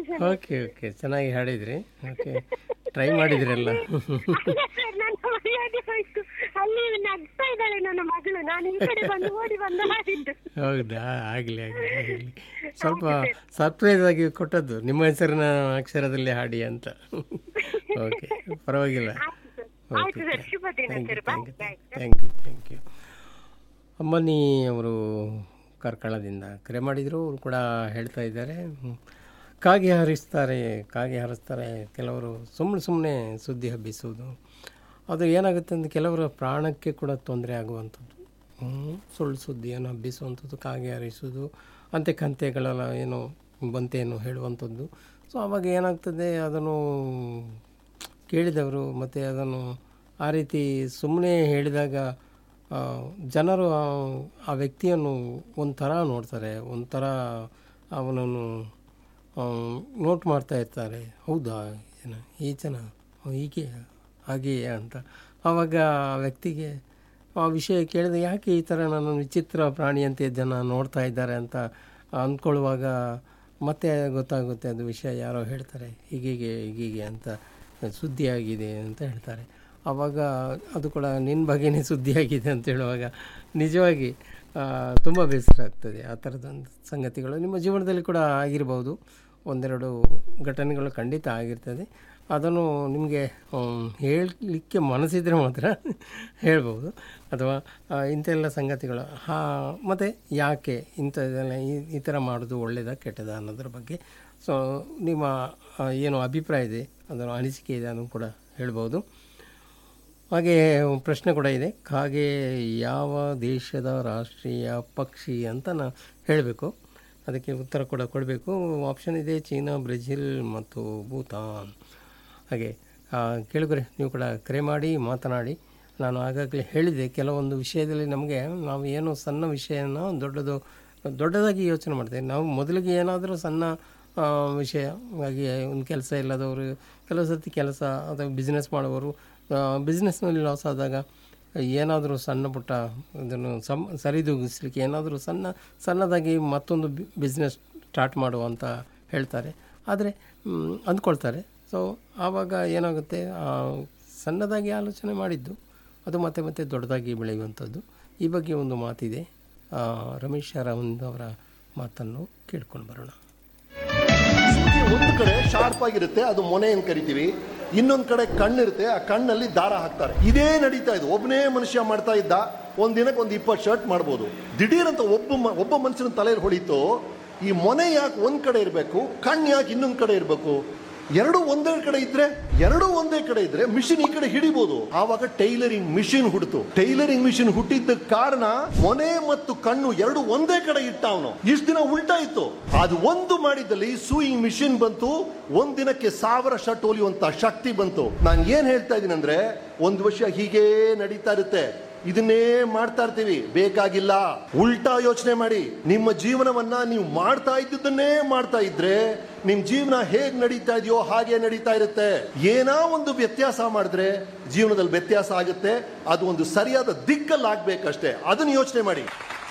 Okay okay ಚೆನ್ನಾಗಿ ಹಾಡಿದ್ರಿ okay try ಮಾಡಿದ್ರಲ್ಲ ಅಲ್ಲ ಸರ್ ನನ್ನ ಮರ್ಯಾದೆ ಹೋಯ್ತು ಅಲ್ಲಿ ನಗ್ತಾ ಇದ್ದಾಳೆ ನನ್ನ ಮಗಳು ನಾನು ಈ ಕಡೆ ಬಂದು ಓಡಿ ಬಂದು ಹಾಡಿದ್ದು ಹೌದಾ ಆಗಲಿ ಆಗಲಿ ಆಗಲಿ ಸ್ವಲ್ಪ ಸರ್ಪ್ರೈಸ್ ಆಗಿ ಕೊಟ್ಟದ್ದು ನಿಮ್ಮ ಹೆಸರಿನ ಅಕ್ಷರದಲ್ಲಿ ಹಾಡಿ ಅಂತ ಓಕೆ ಪರವಾಗಿಲ್ಲ ಆಯ್ತು ಸರ್ ಶುಭ ದಿನ sir bye bye thank you thank you ಅಮ್ಮನಿ ಅವರು ಕಾರ್ಕಳದಿಂದ ಕರೆ ಮಾಡಿದರು ಅವರು ಕೂಡ ಹೇಳ್ತಾ ಇದ್ದಾರೆ ಹ್ಮ್. ಕಾಗೆ ಹಾರಿಸ್ತಾರೆ ಕಾಗೆ ಹಾರಿಸ್ತಾರೆ ಕೆಲವರು ಸುಮ್ಮನೆ ಸುಮ್ಮನೆ ಸುದ್ದಿ ಹಬ್ಬಿಸುವುದು ಅದು ಏನಾಗುತ್ತೆ ಅಂದರೆ ಕೆಲವರ ಪ್ರಾಣಕ್ಕೆ ಕೂಡ ತೊಂದರೆ ಆಗುವಂಥದ್ದು ಹ್ಮ್. ಸುಳ್ಳು ಸುದ್ದಿಯನ್ನು ಹಬ್ಬಿಸುವಂಥದ್ದು ಕಾಗೆ ಹಾರಿಸುವುದು ಅಂತೆ ಕಂತೆಗಳೆಲ್ಲ ಏನೋ ಬಂತೆಯನ್ನು ಹೇಳುವಂಥದ್ದು ಸೊ ಆವಾಗ ಏನಾಗ್ತದೆ ಅದನ್ನು ಕೇಳಿದವರು ಮತ್ತು ಅದನ್ನು ಆ ರೀತಿ ಸುಮ್ಮನೆ ಹೇಳಿದಾಗ ಆ, ಜನರು ಆ- ಆ ವ್ಯಕ್ತಿಯನ್ನು ಒಂಥರ ನೋಡ್ತಾರೆ ಒಂಥರ ಅವನನ್ನು ನೋಟ್ ಮಾಡ್ತಾ ಇರ್ತಾರೆ ಹೌದಾ ಏನ ಈ ಜನ ಓ, ಹೀಗೆ ಹಾಗೆಯೇ ಅಂತ ಆವಾಗ ಆ ವ್ಯಕ್ತಿಗೆ ಆ ವಿಷಯ ಕೇಳಿದ ಯಾಕೆ ಈ ಥರ ನಾನು ವಿಚಿತ್ರ ಪ್ರಾಣಿಯಂತೆ ಜನ ನೋಡ್ತಾ ಇದ್ದಾರೆ ಅಂತ ಅಂದ್ಕೊಳ್ಳುವಾಗ ಮತ್ತೆ ಗೊತ್ತಾಗುತ್ತೆ ಅದು ವಿಷಯ ಯಾರೋ ಹೇಳ್ತಾರೆ ಹೀಗೀಗೆ ಹೀಗೀಗೆ ಅಂತ ಸುದ್ದಿಯಾಗಿದೆ ಅಂತ ಹೇಳ್ತಾರೆ ಆವಾಗ ಅದು ಕೂಡ ನಿನ್ನ ಬಗ್ಗೆನೇ ಸುದ್ದಿಯಾಗಿದೆ ಅಂತ ಹೇಳುವಾಗ ನಿಜವಾಗಿ ತುಂಬ ಬೇಸರ ಆಗ್ತದೆ ಆ ಥರದೊಂದು ಸಂಗತಿಗಳು ನಿಮ್ಮ ಜೀವನದಲ್ಲಿ ಕೂಡ ಆಗಿರ್ಬೋದು ಒಂದೆರಡು ಘಟನೆಗಳು ಖಂಡಿತ ಆಗಿರ್ತದೆ ಅದನ್ನು ನಿಮಗೆ ಹೇಳಲಿಕ್ಕೆ ಮನಸ್ಸಿದ್ರೆ ಮಾತ್ರ ಹೇಳ್ಬೋದು ಅಥವಾ ಆ, ಇಂಥೆಲ್ಲ ಸಂಗತಿಗಳು ಹಾ ಮತ್ತು ಯಾಕೆ ಇಂಥದ್ದೆಲ್ಲ ಈ ಈ ಥರ ಮಾಡೋದು ಒಳ್ಳೆಯದಾ ಕೆಟ್ಟದಾ ಅನ್ನೋದ್ರ ಬಗ್ಗೆ ಸೊ ನಿಮ್ಮ ಆ, ಏನು ಅಭಿಪ್ರಾಯ ಇದೆ ಅದರ ಅನಿಸಿಕೆ ಇದೆ ಅದನ್ನು ಕೂಡ ಹೇಳ್ಬೋದು ಹಾಗೆ ಪ್ರಶ್ನೆ ಕೂಡ ಇದೆ ಕಾಗೆ ಯಾವ ದೇಶದ ರಾಷ್ಟ್ರೀಯ ಪಕ್ಷಿ ಅಂತ ನಾ ಹೇಳಬೇಕು ಅದಕ್ಕೆ ಉತ್ತರ ಕೂಡ ಕೊಡಬೇಕು ಆಪ್ಷನ್ ಇದೆ ಚೀನಾ ಬ್ರೆಜಿಲ್ ಮತ್ತು ಭೂತಾನ್ ಹಾಗೆ ಆ, ಕೇಳುಗರೆ ನೀವು ಕೂಡ ಕರೆ ಮಾಡಿ ಮಾತನಾಡಿ ನಾನು ಆಗಾಗಲೇ ಹೇಳಿದೆ ಕೆಲವೊಂದು ವಿಷಯದಲ್ಲಿ ನಮಗೆ ನಾವು ಏನು ಸಣ್ಣ ವಿಷಯನ ದೊಡ್ಡದು ದೊಡ್ಡದಾಗಿ ಯೋಚನೆ ಮಾಡ್ತೇವೆ ನಾವು ಮೊದಲಿಗೆ ಏನಾದರೂ ಸಣ್ಣ ಆ, ವಿಷಯ ಹಾಗೆ ಒಂದು ಕೆಲಸ ಇಲ್ಲದವರು ಕೆಲವು ಸರ್ತಿ ಕೆಲಸ ಅಥವಾ ಬಿಸ್ನೆಸ್ ಮಾಡುವವರು ಬಿಸ್ನೆಸ್ನಲ್ಲಿ ಲಾಸ್ ಆದಾಗ ಏನಾದರೂ ಸಣ್ಣ ಪುಟ್ಟ ಇದನ್ನು ಸಮ್ ಸರಿದೂಗಿಸ್ಲಿಕ್ಕೆ ಏನಾದರೂ ಸಣ್ಣ ಸಣ್ಣದಾಗಿ ಮತ್ತೊಂದು ಬಿಸ್ನೆಸ್ ಸ್ಟಾರ್ಟ್ ಮಾಡುವ ಅಂತ ಹೇಳ್ತಾರೆ ಆದರೆ ಮ್, ಅಂದ್ಕೊಳ್ತಾರೆ ಸೊ ಆವಾಗ ಏನಾಗುತ್ತೆ ಆ, ಸಣ್ಣದಾಗಿ ಆಲೋಚನೆ ಮಾಡಿದ್ದು ಅದು ಮತ್ತೆ ಮತ್ತೆ ದೊಡ್ಡದಾಗಿ ಬೆಳೆಯುವಂಥದ್ದು ಈ ಬಗ್ಗೆ ಒಂದು ಮಾತಿದೆ ಆ, ರಮೇಶ್ ಅರವಿಂದ್ ಅವರ ಮಾತನ್ನು ಕೇಳ್ಕೊಂಡು ಬರೋಣ ಸೂಜಿ ಒಂದು ಕಡೆ ಶಾರ್ಪ್ ಆಗಿರುತ್ತೆ ಅದು ಮೊನೆ ಅಂತ ಕರಿತೀವಿ ಇನ್ನೊಂದ್ ಕಡೆ ಕಣ್ಣಿರುತ್ತೆ ಆ ಕಣ್ಣಲ್ಲಿ ದಾರ ಹಾಕ್ತಾರೆ ಇದೇ ನಡೀತಾ ಇದೆ ಒಬ್ಬನೇ ಮನುಷ್ಯ ಮಾಡ್ತಾ ಇದ್ದ ಒಂದ್ ದಿನಕ್ಕೆ ಒಂದು ಇಪ್ಪತ್ತು ಶರ್ಟ್ ಮಾಡ್ಬೋದು ದಿಢೀರ್ ಅಂತ ಒಬ್ಬ ಮ- ಒಬ್ಬ ಮನುಷ್ಯನ ತಲೆಯಲ್ಲಿ ಹೊಳಿತು ಈ ಮೊನೆ ಯಾಕೆ ಒಂದ್ ಕಡೆ ಇರಬೇಕು ಕಣ್ಣು ಯಾಕೆ ಇನ್ನೊಂದ್ ಕಡೆ ಇರಬೇಕು ಎರಡು ಒಂದೇ ಕಡೆ ಇದ್ರೆ ಎರಡು ಒಂದೇ ಕಡೆ ಇದ್ರೆ ಮಿಷಿನ್ ಈ ಕಡೆ ಹಿಡಿಬಹುದು ಆವಾಗ ಟೈಲರಿಂಗ್ ಮಿಷಿನ್ ಹುಟ್ಟಿತು ಟೈಲರಿಂಗ್ ಮಿಷಿನ್ ಹುಟ್ಟಿದ್ದ ಕಾರಣ ಮೊನೆ ಮತ್ತು ಕಣ್ಣು ಎರಡು ಒಂದೇ ಕಡೆ ಇಟ್ಟ ಅವನು ಇಷ್ಟು ದಿನ ಉಲ್ಟಾ ಇತ್ತು ಅದು ಒಂದು ಮಾಡಿದಲ್ಲಿ ಸೂಯಿಂಗ್ ಮಿಷಿನ್ ಬಂತು ಒಂದ್ ದಿನಕ್ಕೆ ಸಾವಿರ ಶರ್ಟ್ ಹೊಲಿಯುವಂತ ಶಕ್ತಿ ಬಂತು ನಾನು ಏನ್ ಹೇಳ್ತಾ ಇದ್ದೀನಿ ಅಂದ್ರೆ ಒಂದು ವರ್ಷ ಹೀಗೇ ನಡೀತಾ ಇರುತ್ತೆ ಇದನ್ನೇ ಮಾಡ್ತಾ ಇರ್ತೀವಿ ಬೇಕಾಗಿಲ್ಲ ಉಲ್ಟಾ ಯೋಚನೆ ಮಾಡಿ ನಿಮ್ಮ ಜೀವನವನ್ನ ನೀವು ಮಾಡ್ತಾ ಇದ್ದುದನ್ನೇ ಮಾಡ್ತಾ ಇದ್ರೆ ನಿಮ್ ಜೀವನ ಹೇಗ್ ನಡೀತಾ ಇದೆಯೋ ಹಾಗೆ ನಡೀತಾ ಇರುತ್ತೆ ಏನೋ ಒಂದು ವ್ಯತ್ಯಾಸ ಮಾಡಿದ್ರೆ ಜೀವನದಲ್ಲಿ ವ್ಯತ್ಯಾಸ ಆಗುತ್ತೆ ಅದು ಒಂದು ಸರಿಯಾದ ದಿಕ್ಕಲ್ಲಿ ಆಗ್ಬೇಕಷ್ಟೇ ಅದನ್ನ ಯೋಚನೆ ಮಾಡಿ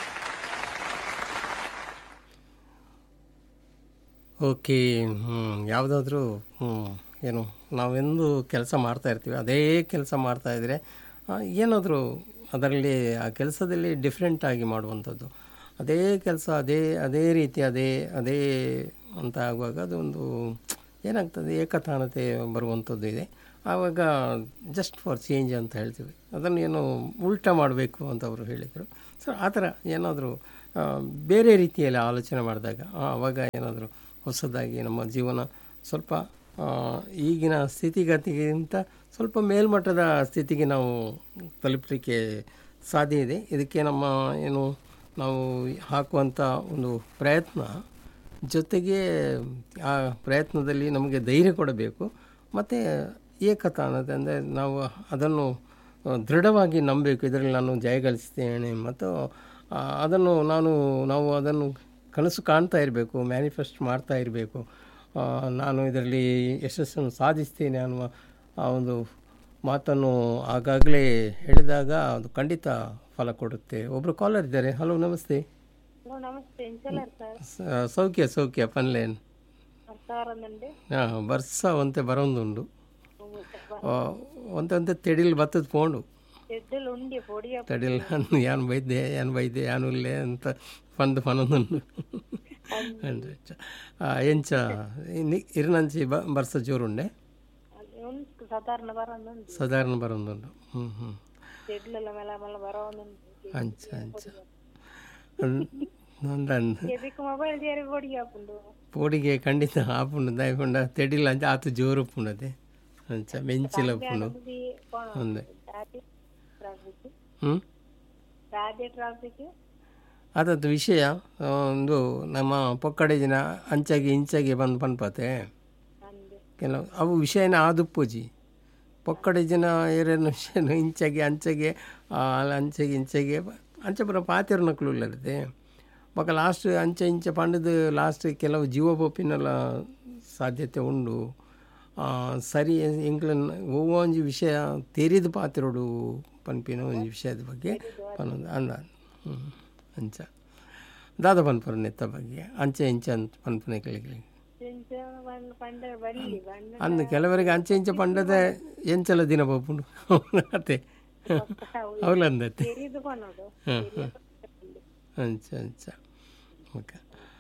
ಓಕೆ ಯಾವುದಾದ್ರೂ ಏನು ನಾವೆಂದು ಕೆಲಸ ಮಾಡ್ತಾ ಇರ್ತೀವಿ ಅದೇ ಕೆಲಸ ಮಾಡ್ತಾ ಇದ್ದರೆ ಏನಾದರೂ ಅದರಲ್ಲಿ ಆ ಕೆಲಸದಲ್ಲಿ ಡಿಫ್ರೆಂಟ್ ಆಗಿ ಮಾಡುವಂಥದ್ದು ಅದೇ ಕೆಲಸ ಅದೇ ಅದೇ ರೀತಿ ಅದೇ ಅದೇ ಅಂತ ಆಗುವಾಗ ಅದೊಂದು ಏನಾಗ್ತದೆ ಏಕತಾನತೆ ಬರುವಂಥದ್ದು ಇದೆ ಆವಾಗ ಜಸ್ಟ್ ಫಾರ್ ಚೇಂಜ್ ಅಂತ ಹೇಳ್ತೀವಿ ಅದನ್ನು ಏನು ಉಲ್ಟಾ ಮಾಡಬೇಕು ಅಂತ ಅವರು ಹೇಳಿದರು ಸೊ ಆ ಥರ ಏನಾದರೂ ಆ, ಬೇರೆ ರೀತಿಯಲ್ಲಿ ಆಲೋಚನೆ ಮಾಡಿದಾಗ ಆ, ಆವಾಗ ಏನಾದರೂ ಹೊಸದಾಗಿ ನಮ್ಮ ಜೀವನ ಸ್ವಲ್ಪ ಆ, ಈಗಿನ ಸ್ಥಿತಿಗತಿಗಿಂತ ಸ್ವಲ್ಪ ಮೇಲ್ಮಟ್ಟದ ಸ್ಥಿತಿಗೆ ನಾವು ತಲುಪಲಿಕ್ಕೆ ಸಾಧ್ಯ ಇದೆ ಇದಕ್ಕೆ ನಮ್ಮ ಏನು ನಾವು ಹಾಕುವಂಥ ಒಂದು ಪ್ರಯತ್ನ ಜೊತೆಗೆ ಆ ಪ್ರಯತ್ನದಲ್ಲಿ ನಮಗೆ ಧೈರ್ಯ ಕೊಡಬೇಕು ಮತ್ತು ಏಕತಾನತೆ ಅಂದರೆ ನಾವು ಅದನ್ನು ಆ, ದೃಢವಾಗಿ ನಂಬಬೇಕು ಇದರಲ್ಲಿ ನಾನು ಜಯಗಳಿಸ್ತೇನೆ ಮತ್ತು ಆ, ಅದನ್ನು ನಾನು ನಾವು ಅದನ್ನು ಕನಸು ಕಾಣ್ತಾ ಇರಬೇಕು ಮ್ಯಾನಿಫೆಸ್ಟ್ ಮಾಡ್ತಾ ಇರಬೇಕು ನಾನು ಇದರಲ್ಲಿ ಯಶಸ್ಸನ್ನು ಸಾಧಿಸ್ತೇನೆ ಅನ್ನುವ ಆ ಒಂದು ಮಾತನ್ನು ಆಗಾಗಲೇ ಹೇಳಿದಾಗ ಅದು ಖಂಡಿತ ಫಲ ಕೊಡುತ್ತೆ ಒಬ್ಬರು ಕಾಲರ್ ಇದ್ದಾರೆ ಹಲೋ ನಮಸ್ತೆ ಹಲೋ ನಮಸ್ತೆ ಎಂಚಲರ್ ಸರ್ ಸ- ಸೌಖ್ಯ ಸೌಖ್ಯ ಪನ್ಲೇನ್ ಸಾರನ್ನುಂಡು ಆ, ಬರ್ಸ ಒಂತೆ ಬರೋಂದುಂಡು ಆ, ಒಂತೆ ಒಂತೆ ತೆಡಿಲ್ ಬತ್ತದ ಪೋಂಡು ಎಡ್ಡಲು ಉಂಡಿ ಪೊಡಿಯ ತಡಿಲ್ ನಾನು ಯಾನ್ ಬೈದೆ ಯಾನ್ ಬೈದೆ ಯಾನು ಇಲ್ಲೇ ಅಂತ ಪಂದು ಪನೊಂದುಂಡು ಅಂದ್ರೆ ಆ, ಎಂಚ ಇನಿ- ಇರ್ನಂಚಿ ಬ ಬರ್ಸ ಜೋರುಂಡೆ ಉಂಟು ಸಾಧಾರಣ ಬರೋದುಂಟು ಸಾಧಾರಣ ಬರೋಂದುಂಡು ಹ್ಞೂ ಹ್ಞೂ ಎಡ್ಲೆಲ್ಲ ಮೆಲ್ಲ ಮೆಲ್ಲ ಬರೋದುಂಟು ಅಂಚ ಅಂಚ ನಂದು ಎದಕ್ಕೆ ಮೊಬೈಲ್ ಜೇರಿ ಪೊಡಿ ಹಾಪುಂಡು ಪೋಡಿಗೆ ಖಂಡಿತ ಆಪುಂಡು ದಯಪುಂಡ ತೆಡಿಲ್ಲ ಅಂಚ ಆತು ಜೋರು ಉಪ್ಪುಂಡದೆ ಅಂಚ ಮೆಂಚಿಲ ಉಪ್ಪುಂಡು ಒಂದೇ ರಾಜೆ ಟ್ರಾಫಿಕ್ ಹ್ಞೂ ರಾಜೆ ಟ್ರಾಫಿಕ್ ಅದದ್ದು ವಿಷಯ ಆ, ಒಂದು ನಮ್ಮ ಪೊಕ್ಕಡೆ ಜನ ಅಂಚಾಗಿ ಇಂಚಾಗಿ ಬಂದು ಪನ್ಪತೆ ಅಂದೆ ಕೆಲವು ಅವು ವಿಷಯನ ಆದುಪ್ಪುಜಿ ಪೊಕ್ಕಡೆ ಜನ ಏರೇನು ವಿಷಯನು ಇಂಚಾಗಿ ಅಂಚಾಗೆ ಆ, ಅಲ್ಲ ಅಂಚಾಗಿ ಇಂಚಾಗೆ ಅಂಚ ಬರ ಪಾತಿರ ನಕ್ಲು ಇಲ್ಲದೆ ಬೊಕ ಲಾಸ್ಟ್ ಅಂಚೆ ಇಂಚೆ ಪಂಡದು ಲಾಸ್ಟ್ ಕೆಲವು ಜೀವ ಪೊಪ್ಪಿನೆಲ್ಲ ಸಾಧ್ಯತೆ ಉಂಡು ಆ, ಸರಿ ಎಂಕ್ಲನ್ ಒಂಜಿ ವಿಷಯ ತೆರಿದು ಪಾತಿರೋಡು ಪನ್ಪಿನ ಒಂಜಿ ವಿಷಯದ ಬಗ್ಗೆ ಪನ್ನೊಂದು ಅಂದ ಹ್ಞೂ ಅಂಚ ದಾದ ಪನ್ಪರ ನೆತ್ತ ಬಗ್ಗೆ ಅಂಚೆ ಇಂಚೆ ಅಂತ ಪನ್ಪನೆ ಕೆಳಗೆ ಎಂಚ ಬಂದು ಪಂಡ ಬಲ್ಲಿ ಬಂದ ಅಂದು ಕೆಲವರಿಗೆ ಅಂಚೆ ಇಂಚೆ ಪಂಡದೆ ಎಂಚಲ ದಿನ ಪಪ್ಪುಂಡು ಅತ್ತೆ ಅವಳು ಅಂದತ್ತೆ ತೆರಿದು ಕೊನೋಡು ಹಾಂ ಹಾಂ ಅಂಚ ಅಂಚ ಓಕೆ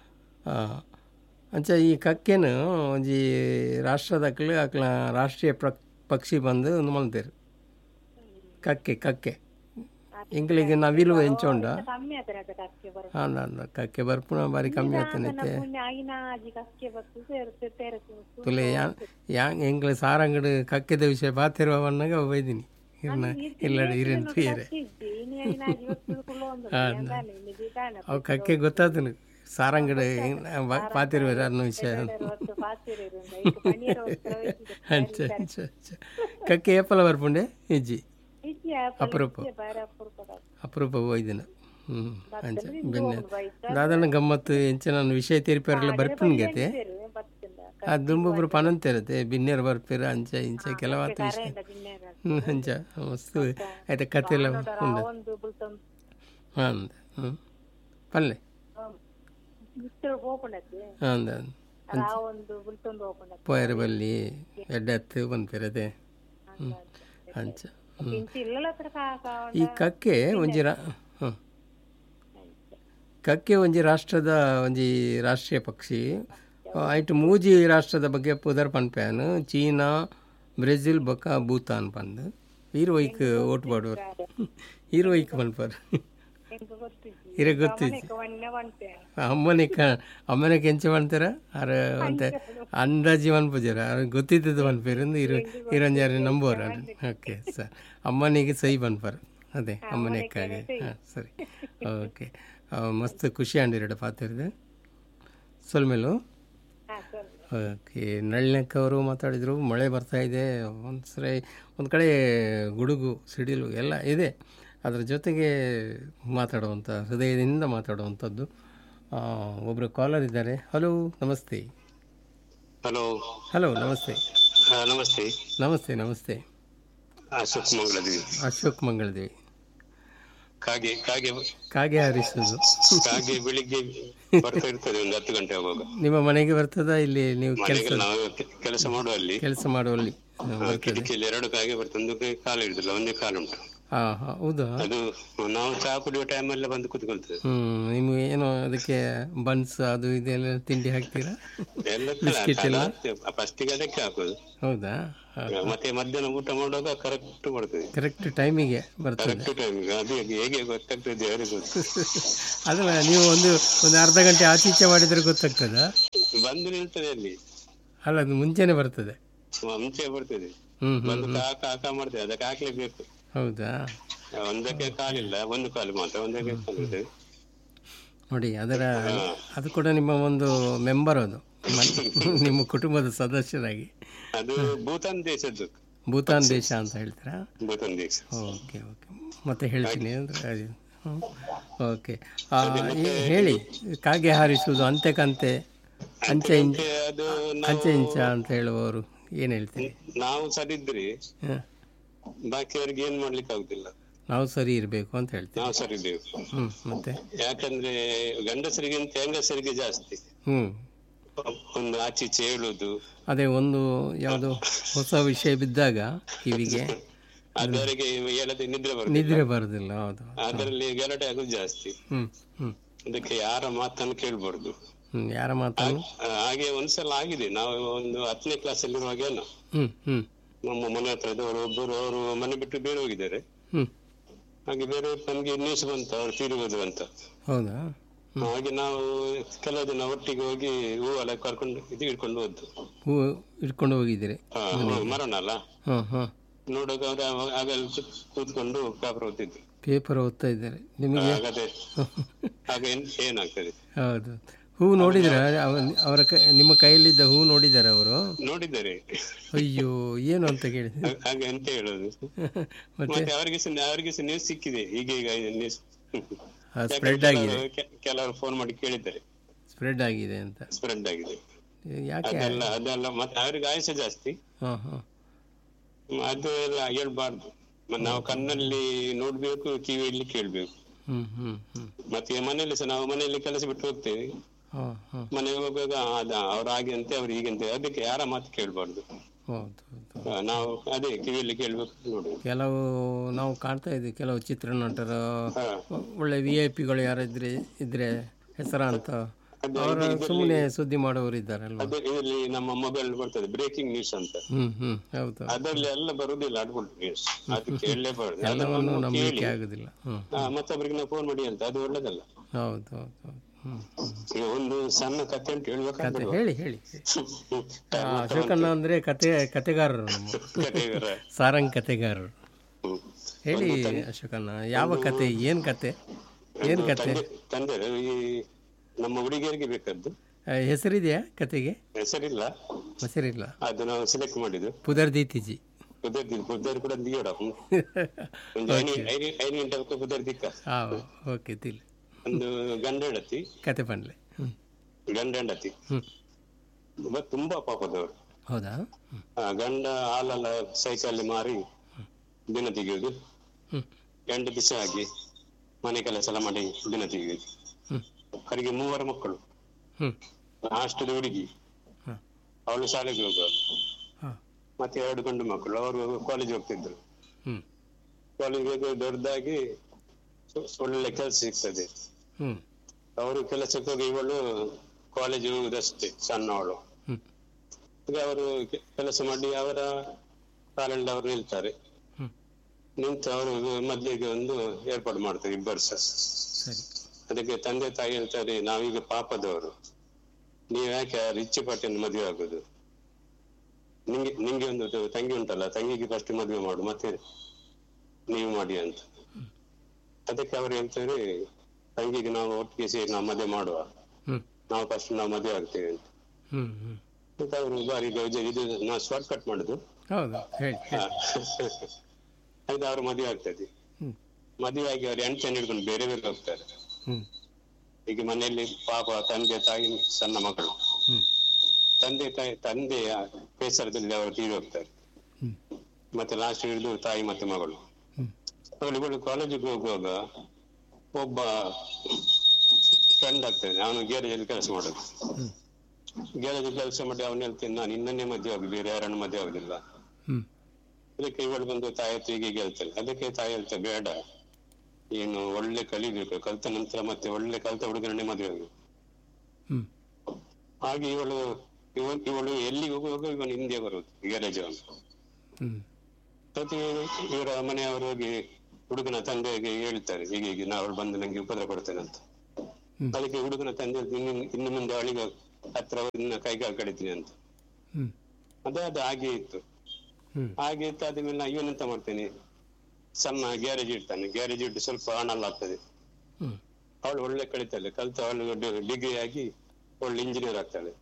ಅಂಚ ಈ ಕಕ್ಕೆನು ಒಂಜಿ ರಾಷ್ಟ್ರದಕ್ಲು ಅಕ್ಲ ರಾಷ್ಟ್ರೀಯ ಪ್ರಕ್ ಪಕ್ಷಿ ಬಂದು ಒಂದು ಮಲ್ತೇರು ಕಕ್ಕೆ ಕಕ್ಕೆ ಇಂಗ್ಲಿಗೆ ನವಿಲು ಎಂಚೋಂಡ ಕಮ್ಮಿ ಆತನೆ ಅದು ಕಕ್ಕೆ ಬರೋ ಹಾಂ ಅಂದ ಕಕ್ಕೆ ಬರ್ಪುಣ ಬಾರಿ ಕಮ್ಮಿ ಆತನೈತೆ ಪುಣ್ಯ ಆಗಿನ ಆಜಿ ಕಕ್ಕೆ ಬತ್ತು ಸೇರುತ್ತೆ ತೆರಸು ತುಲೆ ಯಾ ಯಾಂಗ್ ಎಂಗ್ಲ ಸಾರಂಗಡು ಕಕ್ಕೆದ ವಿಷಯ ಬಾತಿರುವವನ್ನಾಗ ಬೈದಿನಿ ಇರ್ನ ಇಲ್ಲಡಿ ಇರೇನು ಪ್ರಿಯರೇ ಇದ್ದಿ ಇನ್ನು ಆಗಿನ ಆಜಿ ಬತ್ತು ಕುಲ್ಲ ಒಂದು ಎಂದಾನೆ ನಿಧಿ ತಾನೆ ಅವು ಕಕ್ಕೆ ಗೊತ್ತಾತನು ಸಾರಂಗಡು ಪಾತಿರುವರು ಅನ್ನೋ ವಿಷಯ ಹೊತ್ತು ಪಾತಿರಿರುಂದ ಇದು ಪನ್ನೀರ ವಸ್ತ್ರ ಅಂಚ ಅಂಚ ಅಂಚ ಕಕ್ಕೆ ಏಪಲ ಬರ್ಪುಂಡೆ ಇಜ್ಜಿ ಇಜ್ಜಿ ಅಪರೂಪ ಬಾರಿ ಅಪರೂಪದ ಅಪರೂಪ ಹೋಯ್ದಿನ ಹ್ಞೂ ಅಂಚ ಬೆನ್ನೆ ದಾದನ ಗಮ್ಮತ್ತು ಎಂಚ ನಾನು ವಿಷಯ ತೀರ್ಪೇರೆಲ್ಲ ಬರ್ಪುಣ್ಗತೆ ಬತ್ತಿಂದ ಆ ದುಂಬೊಬ್ರು ಪನಂತಿರತ್ತೆ ಬಿನ್ನೇರು ಬರ್ಪೇರ ಅಂಚ ಇಂಚ ಕೆಲವತ್ತು ವಿಷಯ ಕರೆಂಡ ಬಿನ್ನೇರ ಹ್ಞೂ ಅಂಚ ಮಸ್ತು ಆಯ್ತಾ ಕತೆ ಎಲ್ಲ ಉಂಡು ಒಂದು ಬುಲ್ತಂ ಹಾಂ ಅಂದ ಹ್ಞೂ ಪಲ್ಲೆ ಮಿಸ್ಟರ್ ಓಪಣತ್ತೆ ಹಾಂ ಅಂದ ಅಂದ ಆ ಒಂದು ಬುಲ್ತೊಂದು ಓಪಣತ್ತೆ ಪೋಯರ ಬಲ್ಲಿ ಎಡ್ಡೆತ್ತು ಬಂದ್ಪಿರದೆ ಹ್ಞೂ ಅಂಚ ಹ್ಞೂ ಇಂಚಿ ಇಲ್ಲಲ್ಲ ಹತ್ರ ಕಾಕ ಈ ಕಕ್ಕೆ ಒಂಜಿ ರಾ ಹ್ಞೂ ಕಕ್ಕೆ ಒಂಜಿ ರಾಷ್ಟ್ರದ ಒಂಜಿ ರಾಷ್ಟ್ರೀಯ ಪಕ್ಷಿ ಐಟ್ ಮೂಜಿ ರಾಷ್ಟ್ರದ ಬಗ್ಗೆ ಪುದರ್ ಪನ್ಪ್ಯಾನ್ ಚೀನಾ ಬ್ರೆಜಿಲ್ ಬೊಕ್ಕ ಭೂತಾನ್ ಪಂದ್ ಈರು ಒಯ್ಕ್ ಓಟ್ ಪಾಡೋರು ಈರು ಒಯ್ಕ್ ಪನ್ಪರ್ ಎಂಟು ಗೊತ್ತಿಜ್ಜಿ ಇರ ಗೊತ್ತಿಜ್ಜಿ ಒನ್ನೆ ಬಂತೆ ಅಮ್ಮನೆ ಕ ಅಮ್ಮನೆ ಕೆಂಚ ಮಾಡ್ತಾರ ಅರ ಅಂತ ಅಂದಾಜಿ ಮನ್ಪುಜಾರ ಅವ್ರ ಗೊತ್ತಿದ್ದದ್ದು ಮನ್ಪೇರಿಂದ ಇರು ಇರಂಜಾರಿ ನಂಬೋರ ಓಕೆ ಸರ್ ಅಮ್ಮನಿಗೆ ಸೈ ಬನ್ಪಾರ ಅದೇ ಅಮ್ಮನೆ ಕಾಗೆ ಹಾಂ ಸರಿ ಓಕೆ ಮಸ್ತ್ ಖುಷಿ ಅಂಡಿರಡ ಪಾತಿರ್ದೆ ಸೊಲ್ಮೇಲು ಹಾ ಸರಿ ಓಕೆ ನಳ್ನೆಕ್ ಅವರು ಮಾತಾಡಿದರು ಮಳೆ ಬರ್ತಾ ಇದೆ ಒಂದು ಸರಿ ಒಂದು ಕಡೆ ಗುಡುಗು ಸಿಡಿಲು ಎಲ್ಲ ಇದೆ ಅದರ ಜೊತೆಗೆ ಮಾತಾಡುವಂಥ ಹೃದಯದಿಂದ ಮಾತಾಡುವಂಥದ್ದು ಒಬ್ಬರು ಕಾಲರ್ ಇದ್ದಾರೆ ಹಲೋ ನಮಸ್ತೆ ಹಲೋ ಹಲೋ ನಮಸ್ತೆ ನಮಸ್ತೆ ನಮಸ್ತೆ ನಮಸ್ತೆ ಅಶೋಕ್ ಮಂಗಳದೇವಿ ಅಶೋಕ್ ಮಂಗಳದೇವಿ ಕಾಗೆ ಕಾಗೆ ಕಾಗೆ ಹಾರಿಸೋದು ಕಾಗೆ ಬೆಳಿಗ್ಗೆ ಬರ್ತಾ ಇರ್ತದೆ ಒಂದು ಹತ್ತು ಗಂಟೆ ಆಗುವಾಗ ನಿಮ್ಮ ಮನೆಗೆ ಬರ್ತದಾ ಇಲ್ಲಿ ನೀವು ಕೆಲಸ ಮನೆಗೆ ನಾವು ಕೆ- ಕೆಲಸ ಮಾಡುವಲ್ಲಿ ಕೆಲಸ ಮಾಡುವಲ್ಲಿ ಹಾ, ಆ, ಬರ್ತದೆ ಕಿಟಕಿಯಲ್ಲಿ ಎರಡು ಕಾಗೆ ಬರ್ತದೆ ಒಂದು ಕೈ ಕಾಲು ಹಿಡಿದಿಲ್ಲ ಒಂದೇ ಕಾಲು ಉಂಟು ಹಾಂ ಹಾಂ ಹೌದಾ ಅದು ನಾವು ಚಹಾ ಕುಡಿಯುವ ಟೈಮಲ್ಲಿ ಬಂದು ಕುತ್ಕೊಳ್ತದೆ ಹ್ಞೂ ನಿಮ್ಗೆ ಏನು ಅದಕ್ಕೆ ಬನ್ಸ್ ಅದು ಇದೆಲ್ಲ ತಿಂಡಿ ಹಾಕ್ತೀರಾ ಎಲ್ಲ ಬಿಸ್ಕಿಟ್ ಎಲ್ಲ? ಫಸ್ಟಿಗೆ ಅದಕ್ಕೆ ಹಾಕೋದು ಹೌದಾ ಮತ್ತೆ ಮಧ್ಯಾಹ್ನ ಊಟ ಮಾಡುವಾಗ ಕರೆಕ್ಟ್ ಬರ್ತದೆ ಕರೆಕ್ಟ್ ಟೈಮಿಗೆ ಬರ್ತದೆ ಕರೆಕ್ಟ್ ಟೈಮಿಗೆ ಅದು ಹೇಗೆ ಹೇಗೆ ಗೊತ್ತಾಗ್ತದೆ ಯಾರಿಗೆ ಗೊತ್ತು ಅದಲ್ಲ ನೀವು ಒಂದು ಒಂದು ಅರ್ಧ ಗಂಟೆ ಆಚೀಚೆ ಮಾಡಿದರೆ ಗೊತ್ತಾಗ್ತದಾ ಬಂದು ನಿಲ್ತದೆ ಅಲ್ಲಿ ಅಲ್ಲ ಅದು ಮುಂಚೆನೆ ಬರ್ತದೆ ಮುಂಚೆ ಬರ್ತದೆ ಹ್ಞೂ ಹ್ಞೂ ಬಂದು ಕಾ ಕಾ ಕಾ ಮಾಡ್ತೇವೆ ಅದಕ್ಕೆ ಹಾಕ್ಲೇಬೇಕು ಹೌದಾ ಒಂದಕ್ಕೆ ಕಾಲಿಲ್ಲ ಒಂದು ಕಾಲು ಮಾತ್ರ ಒಂದಕ್ಕೆ ಕಾಲಿದೆ ನೋಡಿ ಅದರ ಅದು ಕೂಡ ನಿಮ್ಮ ಒಂದು ಮೆಂಬರ್ ಅದು ಮ- ನಿಮ್ಮ ಕುಟುಂಬದ ಸದಸ್ಯರಾಗಿ ಅದು ಭೂತಾನ್ ದೇಶದ್ದು ಭೂತಾನ್ ದೇಶ ಅಂತ ಹೇಳ್ತೀರಾ ಭೂತಾನ್ ದೇಶ ಓಕೆ ಓಕೆ ಮತ್ತೆ ಹೇಳ್ತೀನಿ ಅಂದರೆ ಅದು ಹ್ಮ್. ಓಕೆ ಆ, ಈ- ಹೇಳಿ ಕಾಗೆ ಹಾರಿಸುವುದು ಅಂತೆಕಂತೆ ಅಂಚೆ ಇಂಚ ಮತ್ತೆ ಅದು ನಾವು ಅಂಚೆ ಇಂಚ ಅಂತ ಹೇಳುವವರು ಏನು ಹೇಳ್ತೀರಿ ನಾವು ಸರಿದ್ರಿ ಹಾಂ ಬಾಕಿಯವರಿಗೆ ಏನ್ ಮಾಡ್ಲಿಕ್ಕೆ ಆಗುದಿಲ್ಲ ನಾವು ಸರಿ ಇರಬೇಕು ಅಂತ ಹೇಳ್ತೀವಿ ನಾವು ಸರಿದ್ದೇವೆ ಹ್ಞೂ ಮತ್ತೆ ಯಾಕಂದ್ರೆ ಗಂಡಸರಿಗಿಂತ ಹೆಂಗಸರಿಗೆ ಜಾಸ್ತಿ ಹ್ಞೂ ಒಂದು ಆಚೆ ಈಚೆ ಹೇಳುದು ಅದೇ ಒಂದು ಯಾವುದೋ ಹೊಸ ವಿಷಯ ಬಿದ್ದಾಗ ಕಿವಿಗೆ ಅದವರೆಗೆ ಹೇಳದೆ ನಿದ್ರೆ ಬರುದು ನಿದ್ರೆ ಬರೋದಿಲ್ಲ ಹೌದು ಅದರಲ್ಲಿ ಗಲಾಟೆ ಆಗುದು ಜಾಸ್ತಿ ಹ್ಮ್ ಹ್ಮ್ ಅದಕ್ಕೆ ಯಾರ ಮಾತನ್ನು ಕೇಳ್ಬಾರ್ದು ಹ್ಮ್ ಯಾರ ಮಾತನ್ನು ಆ, ಹಾಗೆ ಒಂದ್ಸಲ ಆಗಿದೆ ನಾವು ಒಂದು ಹತ್ತನೇ ಕ್ಲಾಸ್ ಅಲ್ಲಿ ಇರುವಾಗ ಏನೋ ಹ್ಮ್ ಹ್ಮ್ ನಮ್ಮ ಮನೆ ಹತ್ರದವರು ಒಬ್ಬರು ಅವರು ಮನೆ ಬಿಟ್ಟು ಬೇರೆ ಹೋಗಿದ್ದಾರೆ ಹ್ಮ್ ಹಾಗೆ ಬೇರೆ ನಮ್ಗೆ ನ್ಯೂಸ್ ಬಂತು ಅವ್ರು ತೀರುವುದು ಅಂತ ಹೌದಾ ಹಾಗೆ ನಾವು ಕೆಲವು ದಿನ ಒಟ್ಟಿಗೆ ಹೋಗಿ ಹೂವೆಲ್ಲ ಕರ್ಕೊಂಡು ಇದು ಹಿಡ್ಕೊಂಡು ಹೋದ್ದು ಹೂ ಇಟ್ಕೊಂಡು ಹೋಗಿದ್ದೀರಿ ಆ, ಮರಣ ಅಲ್ಲ ಹಾಂ ಹಾಂ ನೋಡುವಾಗ ಅವ್ರು ಆಗಲ್ಲಿ ಕೂತ್- ಕೂತ್ಕೊಂಡು ಪೇಪರ್ ಓದ್ತಿದ್ರು ಪೇಪರ್ ಓದ್ತಾ ಇದ್ದಾರೆ ನಿಮಗೆ ಹಾಗಾದ್ರೆ ಆಗ ಏನ್ ಏನಾಗ್ತದೆ ಹೌದು ಹೂ ನೋಡಿದ್ರ ಅವರ ಕೈ ನಿಮ್ಮ ಕೈಯಲ್ಲಿದ್ದ ಹೂ ನೋಡಿದ್ದಾರೆ ಅವರು ನೋಡಿದ್ದಾರೆ ಅಯ್ಯೋ ಏನು ಅಂತ ಕೇಳಿ ಹಾ- ಹಾಗೆ ಎಂತ ಹೇಳೋದು ಮತ್ತೆ ಮತ್ತೆ ಅವರಿಗೆ ಸಹ ಅವರಿಗೆ ಸಹ ನ್ಯೂಸ್ ಸಿಕ್ಕಿದೆ ಈಗ ಈಗ ನ್ಯೂಸ್ ಸ್ಪ್ರೆಡ್ ಆಗಿದೆ ಕೆಲವರು ಫೋನ್ ಮಾಡಿ ಕೇಳಿದ್ದಾರೆ ಸ್ಪ್ರೆಡ್ ಆಗಿದೆ ಅಂತ ಸ್ಪ್ರೆಡ್ ಆಗಿದೆ ಯಾಕೆ ಅದೆಲ್ಲ ಅದೆಲ್ಲ ಮತ್ತೆ ಅವರಿಗೆ ಆಯುಷ ಜಾಸ್ತಿ ಹಾಂ ಹಾಂ ಅದು ಎಲ್ಲ ಹೇಳ್ಬಾರ್ದು ಮ- ನಾವು ಕಣ್ಣಲ್ಲಿ ನೋಡ್ಬೇಕು ಕಿವಿಯಲ್ಲಿ ಕೇಳ್ಬೇಕು ಹ್ಮ್ ಹ್ಮ್ ಹ್ಮ್ ಮತ್ತೆ ಮನೆಯಲ್ಲಿ ಸಹ ನಾವು ಮನೆಯಲ್ಲಿ ಕೆಲಸ ಬಿಟ್ಟು ಹೋಗ್ತೇವೆ ಹಾಂ ಹಾಂ ಮನೆಗೆ ಹೋಗುವಾಗ ಅದ ಅವ್ರು ಹಾಗೆ ಅಂತೆ ಅವ್ರು ಹೀಗಂತೆ ಅದಕ್ಕೆ ಯಾರ ಮಾತು ಕೇಳ್ಬಾರ್ದು ಹೌದು ಹೌದು ಆ, ನಾವು ಅದೇ ಕಿವಿಯಲ್ಲಿ ಕೇಳ್ಬೇಕು ನೋಡು ಕೆಲವು ನಾವು ಕಾಣ್ತಾ ಇದ್ದೀವಿ ಕೆಲವು ಚಿತ್ರನಟರು ಹಾ. ಒಳ್ಳೆ ವಿ ಐ ಪಿಗಳು ಯಾರಿದ್ರೆ ಇದ್ರೆ ಹೆಸರಾಂತ ಅವರ ಸುಮ್ಮನೆ ಸುದ್ದಿ ಮಾಡೋರು ಇದ್ದಾರಲ್ವ ಅದೇ ಇದರಲ್ಲಿ ನಮ್ಮ ಮೊಬೈಲ್ ಬರ್ತದೆ ಬ್ರೇಕಿಂಗ್ ನ್ಯೂಸ್ ಅಂತ ಹ್ಮ್ ಹ್ಮ್ ಹೌದು ಅದರಲ್ಲಿ ಎಲ್ಲ ಬರುದಿಲ್ಲ ಅಡ್ವರ್ಟ್ ನ್ಯೂಸ್ ಅದು ಕೇಳಲೇಬಾರ್ದು ಎಲ್ಲವನ್ನು ಅದನ್ನು ನಂಬಲಿಕ್ಕೆ ಕೇಳಿ ಆಗುದಿಲ್ಲ ಹ್ಮ್ ಆ, ಮತ್ತೊಬ್ಬರಿಗೆ ನಾವು ಫೋನ್ ಮಾಡಿ ಅಂತ ಅದು ಒಳ್ಳೇದಲ್ಲ ಹೌದು ಹೌದು ಹೌದು ಹ್ಮ್ ಈಗ ಒಂದು ಸಣ್ಣ ಕಥೆ ಅಂತ ಕತೆ ಹೇಳ್ಬೇಕಾದ್ರೆ ಹೇಳಿ ಹೇಳಿ ಆ, ಅಶೋಕಣ್ಣ ಅಂದ್ರೆ ಕತೆ ಕತೆಗಾರರು ನಮ್ಮ ಕಥೆಗಾರ. ಸಾರಂಗ್ ಕತೆಗಾರರು ಹ್ಮ್. ಹೇಳಿ ಅಶೋಕಣ್ಣ ಯಾವ ಕತೆ ಏನ್ ಕತೆ ಏನ್ ಕತೆ ತಂದೆ ತಂದೆ ಈ ನಮ್ಮ ಹುಡುಗಿಯರಿಗೆ ಬೇಕಾದ್ದು ಆ, ಹೆಸರಿದೆಯಾ ಕತೆಗೆ ಹೆಸರಿಲ್ಲ ಹೆಸರಿಲ್ಲ ಅದು ನಾವು ಸೆಲೆಕ್ಟ್ ಮಾಡಿದ್ದು ಪುದರ್ದೀತಿಜಿ ಕುದರ್ದಿ ಕುದರ್ ಕೂಡ ದಿಯೋಡ ಒಂದು ಐದು ಐದು ಐದು ಗಂಟೆ ಕುದರ್ದಿಕ್ಕ ಹಾ ಓಕೆ ತಿಳಿ ಒಂದು ಗಂಡ ಹೆಂಡತಿ ಕತೆ ಪಂಡ್ಲೆ ಹ್ಮ್ ಗಂಡ ಹೆಂಡತಿ ಹ್ಮ್ ತುಂಬ- ತುಂಬಾ ಪಾಪದವರು ಹೌದಾ ಹ್ಮ್ ಆ, ಗಂಡ ಹಾಲೆಲ್ಲ ಸೈಕಲ್ ಮಾರಿ ದಿನ ತೆಗೆಯುವುದು ಹ್ಮ್ ಹೆಂಡತಿ ಸಹ ಹಾಗೆ ಮನೆ ಕೆಲಸ ಎಲ್ಲ ಮಾಡಿ ದಿನ ತೆಗೆಯುವುದು ಹ್ಮ್ ಅವರಿಗೆ ಮೂವರು ಮಕ್ಕಳು ಹ್ಮ್ ಅಷ್ಟದ ಹುಡುಗಿ ಹಾ ಅವಳು ಶಾಲೆಗೆ ಹೋಗುವಳು ಹಾ ಮತ್ತೆ ಎರಡು ಗಂಡು ಮಕ್ಕಳು ಅವರು ಕಾಲೇಜ್ ಹೋಗ್ತಿದ್ರು ಹ್ಮ್ ಕಾಲೇಜಿಗೆ ದೊಡ್ಡದಾಗಿ ಸೊ- ಒಳ್ಳೆ ಕೆಲಸ ಸಿಗ್ತದೆ ಹ್ಮ್ ಅವರು ಕೆಲಸಕ್ಕೆ ಹೋಗಿ ಇವಳು ಕಾಲೇಜ್ ಹೋಗುದಷ್ಟೇ ಸಣ್ಣವಳು ಹ್ಮ್ ಈಗ ಅವರು ಕೆ- ಕೆಲಸ ಮಾಡಿ ಅವರ ಕಾಲಲ್ಲಿ ಅವರು ನಿಲ್ತಾರೆ ಹ್ಮ್ ನಿಂತು ಅವರು ಮದ್ವೆಗೆ ಒಂದು ಏರ್ಪಾಡು ಮಾಡ್ತಾರೆ ಇಬ್ಬರು ಸಹ ಸರಿ ಅದಕ್ಕೆ ತಂದೆ ತಾಯಿ ಹೇಳ್ತಾರೆ ನಾವೀಗ ಪಾಪದವರು ನೀವ್ ಯಾಕೆ ರಿಚ್ ಪಾರ್ಟಿಯನ್ನು ಮದುವೆ ಆಗುದು ನಿಂಗೆ ನಿಂಗೆ ಒಂದು ತ- ತಂಗಿ ಉಂಟಲ್ಲ ತಂಗಿಗೆ ಫಸ್ಟ್ ಮದುವೆ ಮಾಡು ಮತ್ತೆ ನೀವು ಮಾಡಿ ಅಂತ ಅದಕ್ಕೆ ಅವ್ರು ಹೇಳ್ತಾರೆ ತಂಗಿಗೆ ನಾವು ಒಟ್ಟಿಗೆ ಸೇರಿ ನಾವು ಮದುವೆ ಮಾಡುವ ಹ್ಮ್ ನಾವು ಫಸ್ಟ್ ನಾವು ಮದುವೆ ಆಗ್ತೇವೆ ಅಂತ ಹ್ಮ್ ಹ್ಮ್ ಮತ್ತೆ ಅವರು ಬಾರಿ ಗೌಜ- ಇದು ನಾವು ಶಾರ್ಟ್ ಕಟ್ ಮಾಡುದು ಹೌದು ಹೇಳಿ ಹಾ. ಅದು ಅವ್ರ ಮದುವೆ ಆಗ್ತದೆ ಹ್ಮ್ ಮದುವೆ ಆಗಿ ಅವ್ರು ಹೆಂಡತಿಯನ್ನು ಹಿಡ್ಕೊಂಡು ಬೇರೆ ಬೇರೆ ಹೋಗ್ತಾರೆ ಹ್ಮ್ ಈಗ ಮನೆಯಲ್ಲಿ ಪಾಪ ತಂದೆ ತಾಯಿ ಸಣ್ಣ ಮಕ್ಕಳು ಹ್ಮ್ ತಂದೆ ತಾಯಿ ತಂದೆಯ ಬೇಸರದಲ್ಲಿ ಅವರು ತೀರಿ ಹೋಗ್ತಾರೆ ಹ್ಮ್ ಮತ್ತೆ ಲಾಸ್ಟ್ ಹಿಡಿದು ತಾಯಿ ಮತ್ತೆ ಮಗಳು ಹ್ಮ್ ಅವಳಿಗಳು ಕಾಲೇಜಿಗೆ ಹೋಗುವಾಗ ಒಬ್ಬ ಫ್ರೆಂಡ್ ಆಗ್ತಾನೆ ಅವನು ಗ್ಯಾರೇಜಲ್ಲಿ ಕೆಲಸ ಮಾಡೋದು ಹ್ಮ್ ಗ್ಯಾರೇಜ್ ಕೆಲಸ ಮಾಡಿ ಅವನು ಹೇಳ್ತೇನೆ ನಾನು ಇನ್ನನ್ನೇ ಮದುವೆ ಆಗುದು ಬೇರೆ ಯಾರನ್ನು ಮದುವೆ ಆಗುದಿಲ್ಲ ಹ್ಮ್ ಅದಕ್ಕೆ ಇವಳು ಬಂದು ತಾಯಿ ಹತ್ರ ಹೀಗೆ ಹೇಳ್ತಾಳೆ ಅದಕ್ಕೆ ತಾಯಿ ಹೇಳ್ತಾರೆ ಬೇಡ ಏನು ಒಳ್ಳೆ ಕಲಿಬೇಕು ಕಲ್ತ ನಂತರ ಮತ್ತೆ ಒಳ್ಳೆ ಕಲ್ತ ಹುಡುಗರನ್ನೇ ಮದುವೆ ಆಗಬೇಕು ಹ್ಮ್ ಹಾಗೆ ಇವಳು ಇವ- ಇವಳು ಎಲ್ಲಿ ಹೋಗುವಾಗ ಇವನು ಹಿಂದೆ ಬರುದು ಗ್ಯಾರೇಜ್ ಅವನು ಹ್ಮ್ ಪ್ರತಿ ಇವರ ಮನೆಯವರು ಹೋಗಿ ಹುಡುಗನ ತಂದೆಗೆ ಹೇಳ್ತಾರೆ ಹೀಗೆ ಹೀಗೆ ನಾವು ಬಂದು ನಂಗೆ ಉಪದ್ರ ಕೊಡ್ತೇನೆ ಅಂತ ಹ್ಮ್. ಅದಕ್ಕೆ ಹುಡುಗನ ತಂದೆ ಇನ್ನು ಇನ್ನು ಮುಂದೆ ಅವಳಿಗೆ ಹತ್ರ ಇನ್ನ ಕೈಗಾಲು ಕಡಿತೀನಿ ಅಂತ ಹ್ಮ್ ಅದೇ ಅದು ಹಾಗೆ ಇತ್ತು ಹ್ಮ್ ಹಾಗೆ ಇತ್ತು ಆದ್ಮೇಲೆ ಇವನೆಂತ ಮಾಡ್ತೇನೆ ಸಣ್ಣ ಗ್ಯಾರೇಜ್ ಇಡ್ತಾನೆ ಗ್ಯಾರೇಜ್ ಇಟ್ಟು ಸ್ವಲ್ಪ ಹಣಲ್ಲ ಆಗ್ತದೆ ಹ್ಮ್ ಅವಳು ಒಳ್ಳೆ ಕಲಿತಾಳೆ ಕಲಿತು ಅವಳು ಡಿಗ್ರಿ ಆಗಿ ಒಳ್ಳೆ ಇಂಜಿನಿಯರ್ ಆಗ್ತಾಳೆ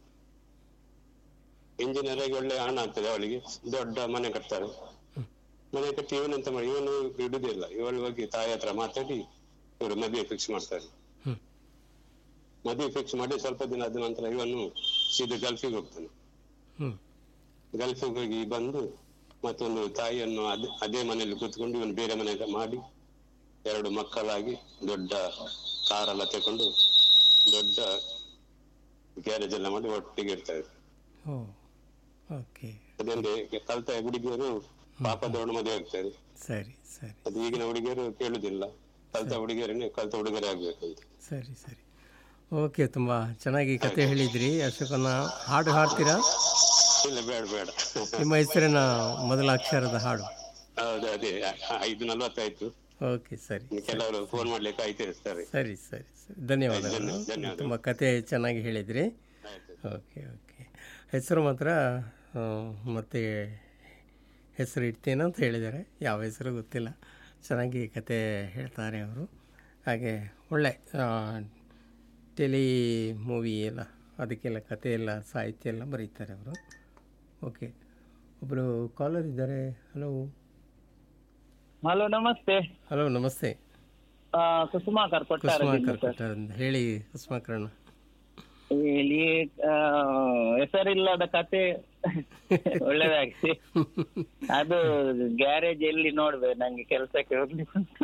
ಇಂಜಿನಿಯರ್ ಆಗಿ ಒಳ್ಳೆ ಹಣ ಆಗ್ತದೆ ಅವಳಿಗೆ ದೊಡ್ಡ ಮನೆ ಕಟ್ತಾಳೆ ಮನೆ ಕಟ್ಟಿ ಇವನೆಂತ ಮಾಡಿ ಇವನು ಇಡುದಿಲ್ಲ ಇವಳು ಹೋಗಿ ತಾಯಿ ಹತ್ರ ಮಾತಾಡಿ ಇವರು ಮದುವೆ ಫಿಕ್ಸ್ ಮಾಡ್ತಾರೆ ಹ್ಮ್ ಮದುವೆ ಫಿಕ್ಸ್ ಮಾಡಿ ಸ್ವಲ್ಪ ದಿನ ಆದ ನಂತರ ಇವನು ಸೀದಾ ಗಲ್ಫಿಗೆ ಹೋಗ್ತಾನೆ ಹ್ಮ್ ಗಲ್ಫಿಗೆ ಹೋಗಿ ಬಂದು ಮತ್ತೊಂದು ತಾಯಿಯನ್ನು ಅದೇ ಅದೇ ಮನೆಯಲ್ಲಿ ಕೂತ್ಕೊಂಡು ಇವನು ಬೇರೆ ಮನೆಗೆ ಮಾಡಿ ಎರಡು ಮಕ್ಕಳಾಗಿ ದೊಡ್ಡ ಕಾರೆಲ್ಲ ತಕೊಂಡು ದೊಡ್ಡ ಗ್ಯಾರೇಜ್ ಎಲ್ಲ ಮಾಡಿ ಒಟ್ಟಿಗೆ ಇರ್ತಾರೆ ಓ ಓಕೆ ಅದೊಂದೇ ಕಲ್ತ ಹುಡುಗಿಯರು ಪಾಪದವಳು ಮದುವೆ ಆಗ್ತಾರೆ ಸರಿ ಸರಿ ಅದು ಈಗಿನ ಹುಡುಗಿಯರು ಕೇಳುದಿಲ್ಲ ಕಲ್ತ ಹುಡುಗಿಯರನ್ನೇ ಕಲ್ತ ಹುಡುಗರೇ ಆಗ್ಬೇಕಂತ ಸರಿ ಸರಿ ಓಕೆ ತುಂಬ ಚೆನ್ನಾಗಿ ಕತೆ ಹೇಳಿದ್ರಿ ಅಶೋಕನ ಹಾಡು ಹಾಡ್ತೀರಾ ಇಲ್ಲ ಬೇಡ ಬೇಡ ನಿಮ್ಮ ಹೆಸರಿನ ಮೊದಲ ಅಕ್ಷರದ ಹಾಡು ಹೌದು ಅದೇ ಆ- ಐದು ನಲ್ವತ್ತಾಯ್ತು ಓಕೆ ಸರಿ ಇನ್ನು ಕೆಲವರು ಫೋನ್ ಮಾಡ್ಲಿಕ್ಕೆ ಕಾಯ್ತಿರ್ತಾರೆ ಸರಿ ಸರಿ ಸರಿ ಧನ್ಯವಾದಗಳು ಧನ್ಯವಾದ. ತುಂಬ ಕತೆ ಚೆನ್ನಾಗಿ ಹೇಳಿದ್ರಿ ಆಯ್ತು ಓಕೆ ಓಕೆ ಹೆಸರು ಮಾತ್ರ ಆ, ಮತ್ತೆ ಹೆಸರು ಇಡ್ತೇನೆ ಅಂತ ಹೇಳಿದ್ದಾರೆ ಯಾವ ಹೆಸರು ಗೊತ್ತಿಲ್ಲ ಚೆನ್ನಾಗಿ ಕತೆ ಹೇಳ್ತಾರೆ ಅವರು ಹಾಗೆ ಒಳ್ಳೆ ಟೆಲಿ ಮೂವಿ ಎಲ್ಲ ಅದಕ್ಕೆಲ್ಲ ಕತೆ ಎಲ್ಲ ಸಾಹಿತ್ಯ ಎಲ್ಲ ಬರೀತಾರೆ ಅವರು ಓಕೆ ಒಬ್ಬರು ಕಾಲರ್ ಇದ್ದಾರೆ ಹಲೋ ಹಲೋ ನಮಸ್ತೆ ಹಲೋ ನಮಸ್ತೆ ಆ, ಕುಸುಮಾಕರ್ ಕೊಟ್ಟಾರ ಕುಸುಮಾಕರ್ ಕೊಟ್ಟಾರ ಹೇಳಿ ಕುಸುಮಾಕರಣ್ಣ ಇಲ್ಲಿ ಆ, ಹೆಸರಿಲ್ಲದ ಕತೆ ಒಳ್ಳೆದಾಗಿದೆ ಅದು ಗ್ಯಾರೇಜ್ ಎಲ್ಲಿ ನೋಡ್ಬೇಕು ನಂಗೆ ಕೆಲ್ಸಕ್ಕೆ ಹೋಗ್ಲಿಕ್ಕೆ ಉಂಟು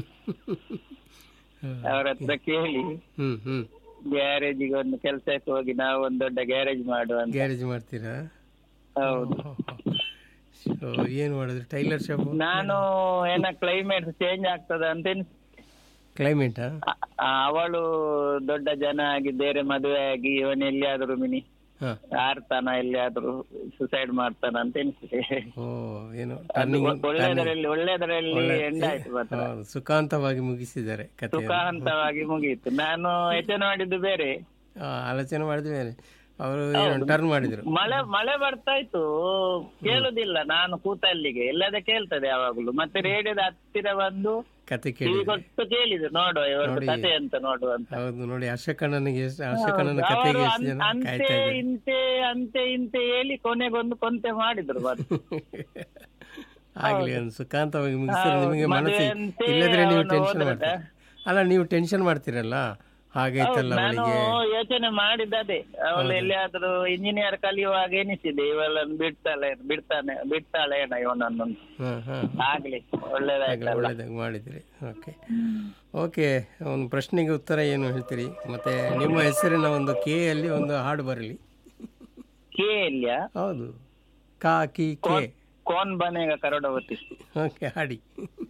ಅವ್ರ ಹತ್ರ ಕೇಳಿ ಹ್ಞೂ ಹ್ಞೂ ಗ್ಯಾರೇಜಿಗೆ ಒಂದು ಕೆಲ್ಸಕ್ಕೆ ಹೋಗಿ ನಾವು ಒಂದು ದೊಡ್ಡ ಗ್ಯಾರೇಜ್ ಮಾಡುವ ಅಂತ ಗ್ಯಾರೇಜ್ ಮಾಡ್ತೀರಾ ಹೌದು ಸೊ ಏನು ಮಾಡಿದ್ರಿ ಟೈಲರ್ ಶಾಪ್ ನಾನು ಏನ ಕ್ಲೈಮೇಟ್ ಚೇಂಜ್ ಆಗ್ತದ ಅಂತ ಎನ್ಸ್- ಕ್ಲೈಮೇಟಾ ಆ- ಆ, ಅವಳು ದೊಡ್ಡ ಜನ ಆಗಿ ಬೇರೆ ಮದುವೆ ಆಗಿ ಇವನ್ ಎಲ್ಲಿಯಾದ್ರೂ ಮಿನಿ ಹಾಂ ಆರ್ತಾನ ಎಲ್ಲಿಯಾದ್ರೂ ಸುಸೈಡ್ ಮಾಡ್ತಾನ ಅಂತ ಎನಿಸಿದೆ ಓ ಏನು ಟರ್ನಿಂಗ್ ಒಳ್ಳೆದರಲ್ಲಿ ಒಳ್ಳೆದರಲ್ಲಿ ಎಂಡ್ ಆಯ್ತು ಮಾತ್ರ ಹೌದು ಸುಖಾಂತವಾಗಿ ಮುಗಿಸಿದ್ದಾರೆ ಕತೆ ಸುಖಾಂತವಾಗಿ ಮುಗಿಯಿತು ನಾನು ಯೋಚನೆ ಮಾಡಿದ್ದು ಬೇರೆ ಆಲೋಚನೆ ಮಾಡಿದ್ವಿ ಮೇಲೆ ಅವರು ಏನು ಟರ್ನ್ ಮಾಡಿದ್ರು ಮಳೆ ಮಳೆ ಬರ್ತಾ ಇತ್ತು ಕೇಳುದಿಲ್ಲ ನಾನು ಕೂತಲ್ಲಿಗೆ ಎಲ್ಲದ ಕೇಳ್ತದೆ ಯಾವಾಗ್ಲೂ ಮತ್ತೆ ರೇಡಿಯೋದ ಹತ್ತಿರ ಬಂದು ಕತೆ ಕೇಳಿ ಕಿವಿ ಕೊಟ್ಟು ಕೇಳಿದ್ರು ನೋಡುವ ಇವರದ್ದು ಕತೆ ಅಂತ ನೋಡುವ ಅಂತ ಹೌದು ನೋಡಿ ಅಶೋಕಣ್ಣನಿಗೆ ಎಷ್ಟು ಅಶೋಕಣ್ಣನ ಕತೆಗೆ ಎಷ್ಟು ಜನ ಅಂತೆ ಕಾಯ್ತಾ ಇದ್ದಾರೆ ಇಂತೆ ಅಂತೆ ಇಂತೆ ಹೇಳಿ ಕೊನೆಗೊಂದು ಕೊಂತೆ ಮಾಡಿದ್ರು ಮತ್ತೆ ಆಗ್ಲಿ ಒಂದು ಸುಖಾಂತವಾಗಿ ಮುಗಿಸಿದ್ರೆ ನಿಮಗೆ ಮದುವೆ ಮನಸ್ಸಿ ಅಂತೆ ಇಲ್ಲದ್ರೆ ನೀವು ಅವನು ಟೆನ್ಷನ್ ಹೋದ್ರೆ ಮಾಡ್ತೀರಿ ಅಲ್ಲ ನೀವು ಟೆನ್ಷನ್ ಮಾಡ್ತೀರಲ್ಲ ಹಾಗೈತಲ್ಲ ನಾನು ಅವಳಿಗೆ ಯೋಚನೆ ಮಾಡಿದ್ದದೆ ಅವಳು ಎಲ್ಲಿಯಾದ್ರೂ ಇಂಜಿನಿಯರ್ ಕಲಿಯುವಾಗ ಎನಿಸಿದೆ ಇವಳನ್ನು ಬಿಡ್ತಾಳೆ ಬಿಡ್ತಾನೆ ಬಿಡ್ತಾಳೆ ಏನ ಇವನನ್ನು ಹಾಂ ಹಾಂ ಆಗ್ಲಿ ಒಳ್ಳೇದಾಯ್ತಲ್ಲ ಒಳ್ಳೇದಾಗಿ ಮಾಡಿದಿರಿ ಓಕೆ ಓಕೆ ಒಂದು ಪ್ರಶ್ನೆಗೆ ಉತ್ತರ ಏನು ಹೇಳ್ತೀರಿ ಮತ್ತೆ ನಿಮ್ಮ ಹೆಸರಿನ ಒಂದು ಕೆ ಅಲ್ಲಿ ಒಂದು ಹಾಡು ಬರಲಿ ಕೆ ಇಲ್ಯ ಹೌದು ಕಾ ಕಿ ಕೆ ಕೋನ್ ಬನೇಗ ಕರಡವತಿ ಓಕೆ ಹಾಡಿ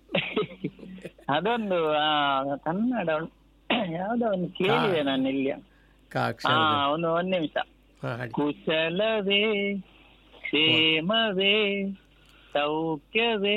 ಅದೊಂದು ಆ, ಕನ್ನಡ ಉಂಟು. ಯಾವ್ದೋ ಒಂದು ಕೇಳಿದೆ ನಾನು ಇಲ್ಲಿ ಕಾ ಹಾ ಅಕ್ಷರ ಒಂದು ಒಂದ್ ನಿಮಿಷ ಹಾಂ ಹಾಡಿ ಕುಶಲವೇ ಕ್ಷೇಮವೇ ಸೌಖ್ಯವೇ